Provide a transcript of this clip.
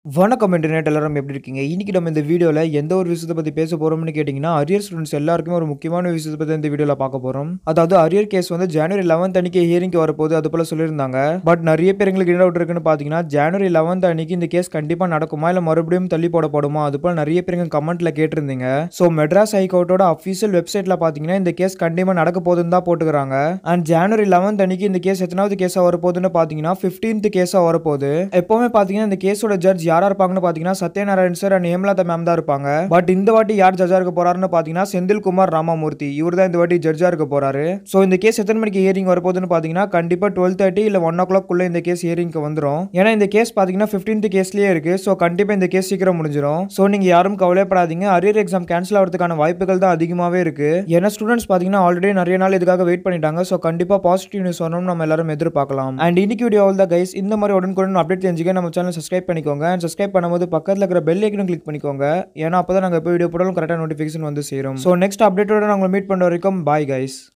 வணக்கம் இன்டர்நெட் எல்லாரும் எப்படி இருக்கீங்க இன்னைக்கு நம்ம இந்த வீடியோவில் எந்த ஒரு விஷயத்தை பற்றி பேச போகிறோம்னு கேட்டிங்கன்னா அரியர் ஸ்டூடெண்ட்ஸ் எல்லாருக்குமே ஒரு முக்கியமான விஷயத்தை பற்றி இந்த வீடியோவில் பார்க்க போகிறோம் அதாவது அரியர் கேஸ் வந்து ஜனவரி லெவன்த் அன்னைக்கு ஹியரிங்க்கு வரப்போகுது அது போல் சொல்லியிருந்தாங்க பட் நிறைய பேர் எங்களுக்கு என்ன டவுட் இருக்குன்னு பார்த்தீங்கன்னா ஜனவரி லெவன்த் அன்னைக்கு இந்த கேஸ் கண்டிப்பாக நடக்குமா இல்லை மறுபடியும் தள்ளி போடப்படுமா அது போல் நிறைய பேர் எங்கள் கமெண்ட்டில் கேட்டிருந்தீங்க ஸோ மெட்ராஸ் ஹைகோர்ட்டோட அஃபீஷியல் வெப்சைட்டில் பார்த்தீங்கன்னா இந்த கேஸ் கண்டிப்பாக நடக்க போகுதுன்னு தான் போட்டுக்கிறாங்க அண்ட் ஜனவரி லெவன்த் அன்னைக்கு இந்த கேஸ் எத்தனாவது கேஸாக வரப்போகுதுன்னு பார்த்தீங்கன்னா ஃபிஃப்டீன்த் கேஸாக வரப்போகுது எப்போவுமே பார்த்தீங்கன்னா இந்த கேஸோட ஜட்ஜ் யாரா இருப்பாங்கன்னு பாத்தீங்கன்னா Satyanarayan sir and Hemalatha ma'am தான் இருப்பாங்க பட் இந்த வாட்டி யார் ஜட்ஜா இருக்க போறாருன்னு பாத்தீங்கன்னா செந்தில்குமார் ராமமூர்த்தி இவர் தான் இந்த வாட்டி ஜட்ஜா இருக்க போறாரு சோ இந்த கேஸ் எத்தனை மணிக்கு ஹியரிங் வரப்போகுதுன்னு பாத்தீங்கன்னா கண்டிப்பா டுவெல் தேர்ட்டி இல்ல ஒன் ஓ கிளாக் குள்ள இந்த கேஸ் ஹியரிங்க்கு வந்துரும் ஏன்னா இந்த கேஸ் பாத்தீங்கன்னா பிப்டீன்த் கேஸ்லயே இருக்கு சோ கண்டிப்பா இந்த கேஸ் சீக்கிரம் முடிஞ்சிடும் சோ நீங்க யாரும் கவலைப்படாதீங்க அரியர் எக்ஸாம் கேன்சல் ஆகிறதுக்கான வாய்ப்புகள் தான் அதிகமாவே இருக்கு ஏன்னா ஸ்டூடெண்ட்ஸ் பாத்தீங்கன்னா ஆல்ரெடி நிறைய நாள் இதுக்காக வெயிட் பண்ணிட்டாங்க சோ கண்டிப்பா பாசிட்டிவ் நியூஸ் வரணும் நம்ம எல்லாரும் எதிர்பார்க்கலாம் அண்ட் இன்னைக்கு வீடியோ தான் கைஸ் இந்த மாதிரி உடனுக்குடன் அப்டேட் தெரிஞ்சுக்க நம்ம சேனல் சப்ஸ்கிரைப் பண்ணிக்கோங்க அண்ட் சப்ஸ்கிரைப் பண்ணும்போது பக்கத்தில் இருக்கிற பெல் ஐக்கனும் கிளிக் பண்ணிக்கோங்க ஏன்னா அப்போ தான் நாங்கள் எப்போ வீடியோ போட்டாலும் கரெக்டாக நோட்டிஃபிகேஷன் வந்து சேரும் ஸோ நெக்ஸ்ட் அப்டேட்டோட நாங்கள் மீட் பண்ணுற வரைக்கும் பாய் கைஸ்